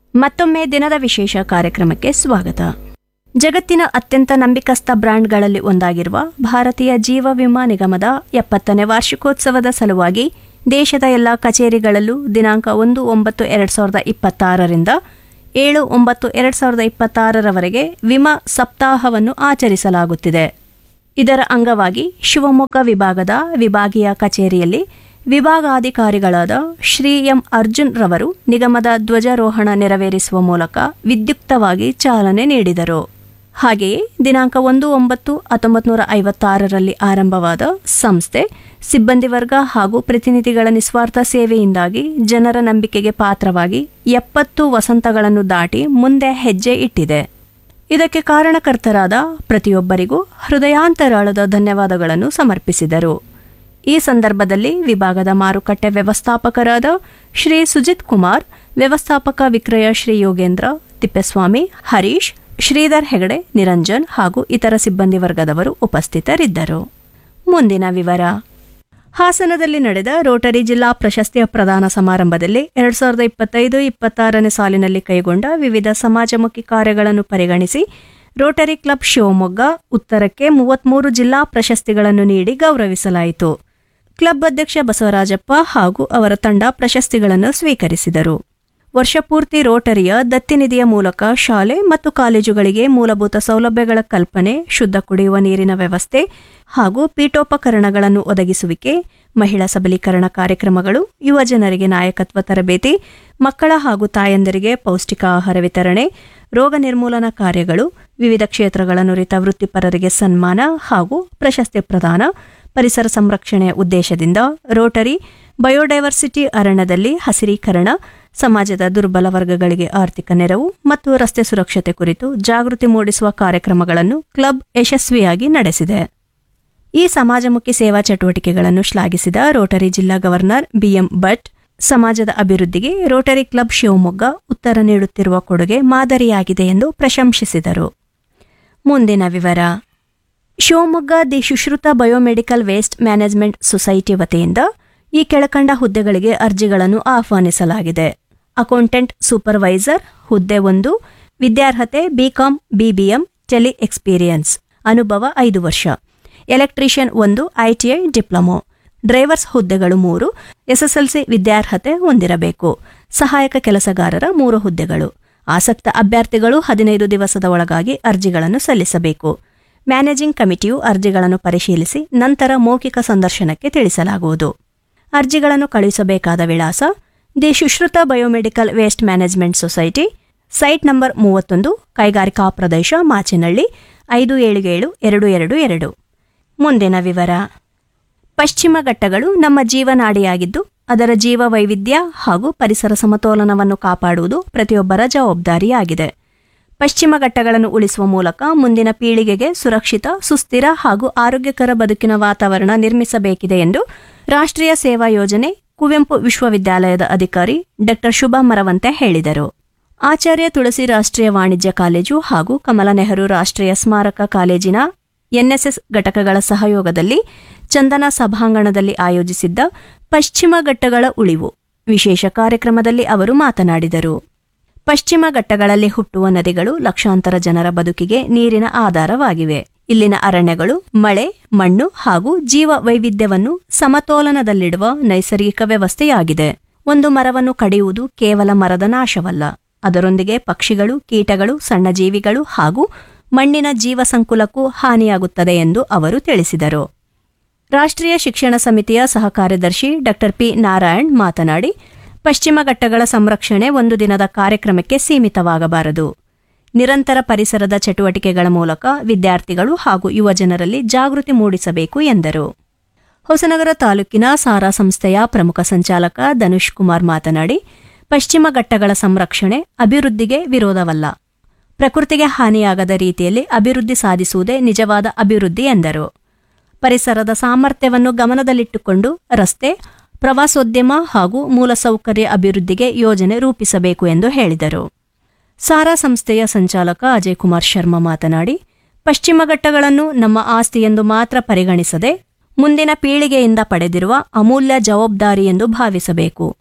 ಮತ್ತೊಮ್ಮೆ ದಿನದ ವಿಶೇಷ ಕಾರ್ಯಕ್ರಮಕ್ಕೆ ಸ್ವಾಗತ ಜಗತ್ತಿನ ಅತ್ಯಂತ ನಂಬಿಕಸ್ಥ ಬ್ರ್ಯಾಂಡ್ಗಳಲ್ಲಿ ಒಂದಾಗಿರುವ ಭಾರತೀಯ ಜೀವ ವಿಮಾ ನಿಗಮದ ಎಪ್ಪತ್ತನೇ ವಾರ್ಷಿಕೋತ್ಸವದ ಸಲುವಾಗಿ ದೇಶದ ಎಲ್ಲ ಕಚೇರಿಗಳಲ್ಲೂ ದಿನಾಂಕ ಒಂದು ಒಂಬತ್ತು ಎರಡು ಸಾವಿರದ ಇಪ್ಪತ್ತಾರರಿಂದ ಏಳು ಒಂಬತ್ತು ಎರಡು ಸಾವಿರದ ಇಪ್ಪತ್ತಾರರವರೆಗೆ ವಿಮಾ ಸಪ್ತಾಹವನ್ನು ಆಚರಿಸಲಾಗುತ್ತಿದೆ ಇದರ ಅಂಗವಾಗಿ ಶಿವಮೊಗ್ಗ ವಿಭಾಗದ ವಿಭಾಗೀಯ ಕಚೇರಿಯಲ್ಲಿ ವಿಭಾಗಾಧಿಕಾರಿಗಳಾದ ಶ್ರೀ ಎಂ ಅರ್ಜುನ್ ರವರು ನಿಗಮದ ಧ್ವಜಾರೋಹಣ ನೆರವೇರಿಸುವ ಮೂಲಕ ವಿದ್ಯುಕ್ತವಾಗಿ ಚಾಲನೆ ನೀಡಿದರು ಹಾಗೆಯೇ ದಿನಾಂಕ ಒಂದು ಒಂಬತ್ತು ಹತ್ತೊಂಬತ್ತು ನೂರ ಐವತ್ತಾರರಲ್ಲಿ ಆರಂಭವಾದ ಸಂಸ್ಥೆ ಸಿಬ್ಬಂದಿ ವರ್ಗ ಹಾಗೂ ಪ್ರತಿನಿಧಿಗಳ ನಿಸ್ವಾರ್ಥ ಸೇವೆಯಿಂದಾಗಿ ಜನರ ನಂಬಿಕೆಗೆ ಪಾತ್ರವಾಗಿ ಎಪ್ಪತ್ತು ವಸಂತಗಳನ್ನು ದಾಟಿ ಮುಂದೆ ಹೆಜ್ಜೆ ಇಟ್ಟಿದೆ ಇದಕ್ಕೆ ಕಾರಣಕರ್ತರಾದ ಪ್ರತಿಯೊಬ್ಬರಿಗೂ ಹೃದಯಾಂತರಾಳದ ಧನ್ಯವಾದಗಳನ್ನು ಸಮರ್ಪಿಸಿದರು ಈ ಸಂದರ್ಭದಲ್ಲಿ ವಿಭಾಗದ ಮಾರುಕಟ್ಟೆ ವ್ಯವಸ್ಥಾಪಕರಾದ ಶ್ರೀ ಸುಜಿತ್ ಕುಮಾರ್ ವ್ಯವಸ್ಥಾಪಕ ವಿಕ್ರಯ ಶ್ರೀ ಯೋಗೇಂದ್ರ ತಿಪ್ಪೇಸ್ವಾಮಿ ಹರೀಶ್ ಶ್ರೀಧರ್ ಹೆಗಡೆ ನಿರಂಜನ್ ಹಾಗೂ ಇತರ ಸಿಬ್ಬಂದಿ ವರ್ಗದವರು ಉಪಸ್ಥಿತರಿದ್ದರು ಮುಂದಿನ ವಿವರ ಹಾಸನದಲ್ಲಿ ನಡೆದ ರೋಟರಿ ಜಿಲ್ಲಾ ಪ್ರಶಸ್ತಿಯ ಪ್ರದಾನ ಸಮಾರಂಭದಲ್ಲಿ ಎರಡ್ ಸಾವಿರದ ಇಪ್ಪತ್ತೈದು ಇಪ್ಪತ್ತಾರನೇ ಸಾಲಿನಲ್ಲಿ ಕೈಗೊಂಡ ವಿವಿಧ ಸಮಾಜಮುಖಿ ಕಾರ್ಯಗಳನ್ನು ಪರಿಗಣಿಸಿ ರೋಟರಿ ಕ್ಲಬ್ ಶಿವಮೊಗ್ಗ ಉತ್ತರಕ್ಕೆ ಮೂವತ್ಮೂರು ಜಿಲ್ಲಾ ಪ್ರಶಸ್ತಿಗಳನ್ನು ನೀಡಿ ಗೌರವಿಸಲಾಯಿತು ಕ್ಲಬ್ ಅಧ್ಯಕ್ಷ ಬಸವರಾಜಪ್ಪ ಹಾಗೂ ಅವರ ತಂಡ ಪ್ರಶಸ್ತಿಗಳನ್ನು ಸ್ವೀಕರಿಸಿದರು ವರ್ಷಪೂರ್ತಿ ರೋಟರಿಯ ದತ್ತಿನಿಧಿಯ ಮೂಲಕ ಶಾಲೆ ಮತ್ತು ಕಾಲೇಜುಗಳಿಗೆ ಮೂಲಭೂತ ಸೌಲಭ್ಯಗಳ ಕಲ್ಪನೆ ಶುದ್ಧ ಕುಡಿಯುವ ನೀರಿನ ವ್ಯವಸ್ಥೆ ಹಾಗೂ ಪೀಠೋಪಕರಣಗಳನ್ನು ಒದಗಿಸುವಿಕೆ ಮಹಿಳಾ ಸಬಲೀಕರಣ ಕಾರ್ಯಕ್ರಮಗಳು ಯುವಜನರಿಗೆ ನಾಯಕತ್ವ ತರಬೇತಿ ಮಕ್ಕಳ ಹಾಗೂ ತಾಯಂದಿರಿಗೆ ಪೌಷ್ಟಿಕ ಆಹಾರ ವಿತರಣೆ ರೋಗ ನಿರ್ಮೂಲನಾ ಕಾರ್ಯಗಳು ವಿವಿಧ ಕ್ಷೇತ್ರಗಳ ನುರಿತ ವೃತ್ತಿಪರರಿಗೆ ಸನ್ಮಾನ ಹಾಗೂ ಪ್ರಶಸ್ತಿ ಪ್ರದಾನ ಪರಿಸರ ಸಂರಕ್ಷಣೆಯ ಉದ್ದೇಶದಿಂದ ರೋಟರಿ ಬಯೋಡೈವರ್ಸಿಟಿ ಅರಣ್ಯದಲ್ಲಿ ಹಸಿರೀಕರಣ ಸಮಾಜದ ದುರ್ಬಲ ವರ್ಗಗಳಿಗೆ ಆರ್ಥಿಕ ನೆರವು ಮತ್ತು ರಸ್ತೆ ಸುರಕ್ಷತೆ ಕುರಿತು ಜಾಗೃತಿ ಮೂಡಿಸುವ ಕಾರ್ಯಕ್ರಮಗಳನ್ನು ಕ್ಲಬ್ ಯಶಸ್ವಿಯಾಗಿ ನಡೆಸಿದೆ ಈ ಸಮಾಜಮುಖಿ ಸೇವಾ ಚಟುವಟಿಕೆಗಳನ್ನು ಶ್ಲಾಘಿಸಿದ ರೋಟರಿ ಜಿಲ್ಲಾ ಗವರ್ನರ್ ಬಿಎಂ ಭಟ್ ಸಮಾಜದ ಅಭಿವೃದ್ಧಿಗೆ ರೋಟರಿ ಕ್ಲಬ್ ಶಿವಮೊಗ್ಗ ಉತ್ತರ ನೀಡುತ್ತಿರುವ ಕೊಡುಗೆ ಮಾದರಿಯಾಗಿದೆ ಎಂದು ಪ್ರಶಂಸಿಸಿದರು ಮುಂದಿನ ವಿವರ Shivamogga the Sushruta biomedical waste management society ವತಿಯಿಂದ ಈ ಕೆಳಕಂಡ ಹುದ್ದೆಗಳಿಗೆ ಅರ್ಜಿಗಳನ್ನು ಆಹ್ವಾನಿಸಲಾಗಿದೆ ಅಕೌಂಟೆಂಟ್ ಸೂಪರ್ವೈಸರ್ ಹುದ್ದೆ ಒಂದು ವಿದ್ಯಾರ್ಹತೆ ಬಿಕಾಂ ಬಿಬಿಎಂ ಟೆಲಿ ಎಕ್ಸ್ಪೀರಿಯನ್ಸ್ ಅನುಭವ ಐದು ವರ್ಷ ಎಲೆಕ್ಟ್ರಿಷಿಯನ್ ಒಂದು ಐಟಿಐ ಡಿಪ್ಲೊಮೊ ಡ್ರೈವರ್ಸ್ ಹುದ್ದೆಗಳು ಮೂರು ಎಸ್ಎಸ್ಎಲ್ಸಿ ವಿದ್ಯಾರ್ಹತೆ ಹೊಂದಿರಬೇಕು ಸಹಾಯಕ ಕೆಲಸಗಾರರ ಮೂರು ಹುದ್ದೆಗಳು ಆಸಕ್ತ ಅಭ್ಯರ್ಥಿಗಳು ಹದಿನೈದು ದಿವಸದ ಒಳಗಾಗಿ ಅರ್ಜಿಗಳನ್ನು ಸಲ್ಲಿಸಬೇಕು ಮ್ಯಾನೇಜಿಂಗ್ ಕಮಿಟಿಯು ಅರ್ಜಿಗಳನ್ನು ಪರಿಶೀಲಿಸಿ ನಂತರ ಮೌಖಿಕ ಸಂದರ್ಶನಕ್ಕೆ ತಿಳಿಸಲಾಗುವುದು ಅರ್ಜಿಗಳನ್ನು ಕಳುಹಿಸಬೇಕಾದ ವಿಳಾಸ the Sushruta biomedical waste management society site number ಮೂವತ್ತೊಂದು ಕೈಗಾರಿಕಾ ಪ್ರದೇಶ ಮಾಚಿನಹಳ್ಳಿ ಐದು ಏಳು ಏಳು ಎರಡು ಎರಡು ಎರಡು ಮುಂದಿನ ವಿವರ ಪಶ್ಚಿಮ ಘಟ್ಟಗಳು ನಮ್ಮ ಜೀವನಾಡಿಯಾಗಿದ್ದು ಅದರ ಜೀವ ವೈವಿಧ್ಯ ಹಾಗೂ ಪರಿಸರ ಸಮತೋಲನವನ್ನು ಕಾಪಾಡುವುದು ಪ್ರತಿಯೊಬ್ಬರ ಜವಾಬ್ದಾರಿಯಾಗಿದೆ ಪಶ್ಚಿಮ ಘಟ್ಟಗಳನ್ನು ಉಳಿಸುವ ಮೂಲಕ ಮುಂದಿನ ಪೀಳಿಗೆಗೆ ಸುರಕ್ಷಿತ ಸುಸ್ಥಿರ ಹಾಗೂ ಆರೋಗ್ಯಕರ ಬದುಕಿನ ವಾತಾವರಣ ನಿರ್ಮಿಸಬೇಕಿದೆ ಎಂದು ರಾಷ್ಟ್ರೀಯ ಸೇವಾ ಯೋಜನೆ ಕುವೆಂಪು ವಿಶ್ವವಿದ್ಯಾಲಯದ ಅಧಿಕಾರಿ ಡಾ ಶುಭಾ ಮರವಂತೆ ಹೇಳಿದರು ಆಚಾರ್ಯ ತುಳಸಿ ರಾಷ್ಟ್ರೀಯ ವಾಣಿಜ್ಯ ಕಾಲೇಜು ಹಾಗೂ ಕಮಲ ನೆಹರು ರಾಷ್ಟ್ರೀಯ ಸ್ಮಾರಕ ಕಾಲೇಜಿನ ಎನ್ಎಸ್ಎಸ್ ಘಟಕಗಳ ಸಹಯೋಗದಲ್ಲಿ ಚಂದನ ಸಭಾಂಗಣದಲ್ಲಿ ಆಯೋಜಿಸಿದ್ದ ಪಶ್ಚಿಮ ಘಟ್ಟಗಳ ಉಳಿವು ವಿಶೇಷ ಕಾರ್ಯಕ್ರಮದಲ್ಲಿ ಅವರು ಮಾತನಾಡಿದರು ಪಶ್ಚಿಮ ಘಟ್ಟಗಳಲ್ಲಿ ಹುಟ್ಟುವ ನದಿಗಳು ಲಕ್ಷಾಂತರ ಜನರ ಬದುಕಿಗೆ ನೀರಿನ ಆಧಾರವಾಗಿವೆ ಇಲ್ಲಿನ ಅರಣ್ಯಗಳು ಮಳೆ ಮಣ್ಣು ಹಾಗೂ ಜೀವ ವೈವಿಧ್ಯವನ್ನು ಸಮತೋಲನದಲ್ಲಿಡುವ ನೈಸರ್ಗಿಕ ವ್ಯವಸ್ಥೆಯಾಗಿದೆ ಒಂದು ಮರವನ್ನು ಕಡಿಯುವುದು ಕೇವಲ ಮರದ ನಾಶವಲ್ಲ ಅದರೊಂದಿಗೆ ಪಕ್ಷಿಗಳು ಕೀಟಗಳು ಸಣ್ಣ ಜೀವಿಗಳು ಹಾಗೂ ಮಣ್ಣಿನ ಜೀವ ಸಂಕುಲಕ್ಕೂ ಹಾನಿಯಾಗುತ್ತದೆ ಎಂದು ಅವರು ತಿಳಿಸಿದರು ರಾಷ್ಟ್ರೀಯ ಶಿಕ್ಷಣ ಸಮಿತಿಯ ಸಹ ಕಾರ್ಯದರ್ಶಿ ಡಾ ಪಿ ನಾರಾಯಣ್ ಮಾತನಾಡಿ ಪಶ್ಚಿಮ ಘಟ್ಟಗಳ ಸಂರಕ್ಷಣೆ ಒಂದು ದಿನದ ಕಾರ್ಯಕ್ರಮಕ್ಕೆ ಸೀಮಿತವಾಗಬಾರದು ನಿರಂತರ ಪರಿಸರದ ಚಟುವಟಿಕೆಗಳ ಮೂಲಕ ವಿದ್ಯಾರ್ಥಿಗಳು ಹಾಗೂ ಯುವಜನರಲ್ಲಿ ಜಾಗೃತಿ ಮೂಡಿಸಬೇಕು ಎಂದರು ಹೊಸನಗರ ತಾಲೂಕಿನ ಸಾರಾ ಸಂಸ್ಥೆಯ ಪ್ರಮುಖ ಸಂಚಾಲಕ ಧನುಷ್ ಕುಮಾರ್ ಮಾತನಾಡಿ ಪಶ್ಚಿಮ ಘಟ್ಟಗಳ ಸಂರಕ್ಷಣೆ ಅಭಿವೃದ್ಧಿಗೆ ವಿರೋಧವಲ್ಲ ಪ್ರಕೃತಿಗೆ ಹಾನಿಯಾಗದ ರೀತಿಯಲ್ಲಿ ಅಭಿವೃದ್ಧಿ ಸಾಧಿಸುವುದೇ ನಿಜವಾದ ಅಭಿವೃದ್ಧಿ ಎಂದರು ಪರಿಸರದ ಸಾಮರ್ಥ್ಯವನ್ನು ಗಮನದಲ್ಲಿಟ್ಟುಕೊಂಡು ರಸ್ತೆ ಪ್ರವಾಸೋದ್ಯಮ ಹಾಗೂ ಮೂಲಸೌಕರ್ಯ ಅಭಿವೃದ್ಧಿಗೆ ಯೋಜನೆ ರೂಪಿಸಬೇಕು ಎಂದು ಹೇಳಿದರು ಸಾರಾ ಸಂಸ್ಥೆಯ ಸಂಚಾಲಕ ಅಜಯ್ ಕುಮಾರ್ ಶರ್ಮಾ ಮಾತನಾಡಿ ಪಶ್ಚಿಮ ಘಟ್ಟಗಳನ್ನು ನಮ್ಮ ಆಸ್ತಿ ಎಂದು ಮಾತ್ರ ಪರಿಗಣಿಸದೆ ಮುಂದಿನ ಪೀಳಿಗೆಯಿಂದ ಪಡೆದಿರುವ ಅಮೂಲ್ಯ ಜವಾಬ್ದಾರಿ ಎಂದು ಭಾವಿಸಬೇಕು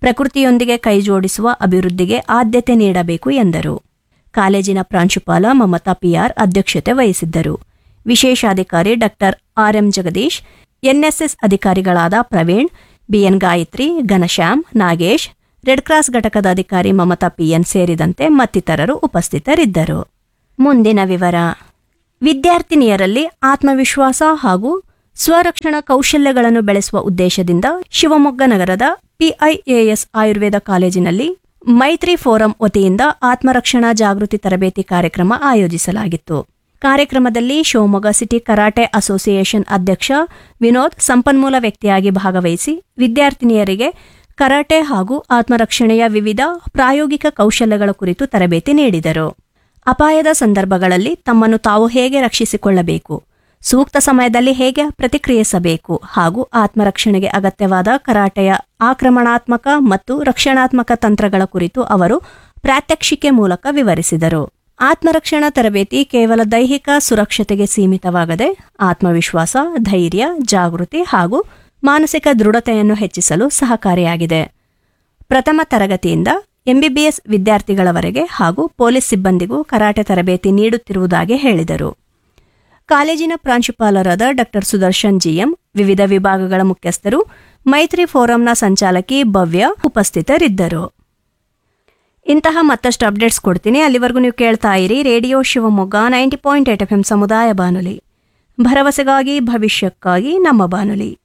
ಪ್ರಕೃತಿಯೊಂದಿಗೆ ಕೈಜೋಡಿಸುವ ಅಭಿವೃದ್ಧಿಗೆ ಆದ್ಯತೆ ನೀಡಬೇಕು ಎಂದರು ಕಾಲೇಜಿನ ಪ್ರಾಂಶುಪಾಲ ಮಮತಾ ಪಿಆರ್ ಅಧ್ಯಕ್ಷತೆ ವಹಿಸಿದ್ದರು ವಿಶೇಷಾಧಿಕಾರಿ ಡಾಕ್ಟರ್ ಆರ್ಎಂ ಜಗದೀಶ್ ಎನ್ಎಸ್ಎಸ್ ಅಧಿಕಾರಿಗಳಾದ Praveen BN Gayatri Ghanashyam Nagesh red cross ಘಟಕದ ಅಧಿಕಾರಿ ಮಮತಾ ಪಿಎನ್ ಸೇರಿದಂತೆ ಮತ್ತಿತರರು ಉಪಸ್ಥಿತರಿದ್ದರು ಮುಂದಿನ ವಿವರ ವಿದ್ಯಾರ್ಥಿನಿಯರಲ್ಲಿ ಆತ್ಮವಿಶ್ವಾಸ ಹಾಗೂ ಸ್ವರಕ್ಷಣಾ ಕೌಶಲ್ಯಗಳನ್ನು ಬೆಳೆಸುವ ಉದ್ದೇಶದಿಂದ ಶಿವಮೊಗ್ಗ ನಗರದ ಪಿಐಎಎಸ್ ಆಯುರ್ವೇದ ಕಾಲೇಜಿನಲ್ಲಿ ಮೈತ್ರಿ ಫೋರಂ ವತಿಯಿಂದ ಆತ್ಮರಕ್ಷಣಾ ಜಾಗೃತಿ ತರಬೇತಿ ಕಾರ್ಯಕ್ರಮ ಆಯೋಜಿಸಲಾಗಿತ್ತು ಕಾರ್ಯಕ್ರಮದಲ್ಲಿ ಶಿವಮೊಗ್ಗ ಸಿಟಿ ಕರಾಟೆ ಅಸೋಸಿಯೇಷನ್ ಅಧ್ಯಕ್ಷ ವಿನೋದ್ ಸಂಪನ್ಮೂಲ ವ್ಯಕ್ತಿಯಾಗಿ ಭಾಗವಹಿಸಿ ವಿದ್ಯಾರ್ಥಿನಿಯರಿಗೆ ಕರಾಟೆ ಹಾಗೂ ಆತ್ಮರಕ್ಷಣೆಯ ವಿವಿಧ ಪ್ರಾಯೋಗಿಕ ಕೌಶಲ್ಯಗಳ ಕುರಿತು ತರಬೇತಿ ನೀಡಿದರು ಅಪಾಯದ ಸಂದರ್ಭಗಳಲ್ಲಿ ತಮ್ಮನ್ನು ತಾವು ಹೇಗೆ ರಕ್ಷಿಸಿಕೊಳ್ಳಬೇಕು ಸೂಕ್ತ ಸಮಯದಲ್ಲಿ ಹೇಗೆ ಪ್ರತಿಕ್ರಿಯಿಸಬೇಕು ಹಾಗೂ ಆತ್ಮರಕ್ಷಣೆಗೆ ಅಗತ್ಯವಾದ ಕರಾಟೆಯ ಆಕ್ರಮಣಾತ್ಮಕ ಮತ್ತು ರಕ್ಷಣಾತ್ಮಕ ತಂತ್ರಗಳ ಕುರಿತು ಅವರು ಪ್ರಾತ್ಯಕ್ಷಿಕೆ ಮೂಲಕ ವಿವರಿಸಿದರು ಆತ್ಮರಕ್ಷಣಾ ತರಬೇತಿ ಕೇವಲ ದೈಹಿಕ ಸುರಕ್ಷತೆಗೆ ಸೀಮಿತವಾಗದೆ ಆತ್ಮವಿಶ್ವಾಸ ಧೈರ್ಯ ಜಾಗೃತಿ ಹಾಗೂ ಮಾನಸಿಕ ದೃಢತೆಯನ್ನು ಹೆಚ್ಚಿಸಲು ಸಹಕಾರಿಯಾಗಿದೆ ಪ್ರಥಮ ತರಗತಿಯಿಂದ ಎಂಬಿಬಿಎಸ್ ವಿದ್ಯಾರ್ಥಿಗಳವರೆಗೆ ಹಾಗೂ ಪೊಲೀಸ್ ಸಿಬ್ಬಂದಿಗೂ ಕರಾಟೆ ತರಬೇತಿ ನೀಡುತ್ತಿರುವುದಾಗಿ ಹೇಳಿದರು ಕಾಲೇಜಿನ ಪ್ರಾಂಶುಪಾಲರಾದ ಡಾಕ್ಟರ್ ಸುದರ್ಶನ್ ಜಿಎಂ ವಿವಿಧ ವಿಭಾಗಗಳ ಮುಖ್ಯಸ್ಥರು ಮೈತ್ರಿ ಫೋರಂನ ಸಂಚಾಲಕಿ ಭವ್ಯ ಉಪಸ್ಥಿತರಿದ್ದರು ಇಂತಹ ಮತ್ತಷ್ಟು ಅಪ್ಡೇಟ್ಸ್ ಕೊಡ್ತೀನಿ ಅಲ್ಲಿವರೆಗೂ ನೀವು ಕೇಳ್ತಾ ಇರಿ radio Shivamogga ninety point eight F M ಸಮುದಾಯ ಬಾನುಲಿ ಭರವಸೆಗಾಗಿ ಭವಿಷ್ಯಕ್ಕಾಗಿ ನಮ್ಮ ಬಾನುಲಿ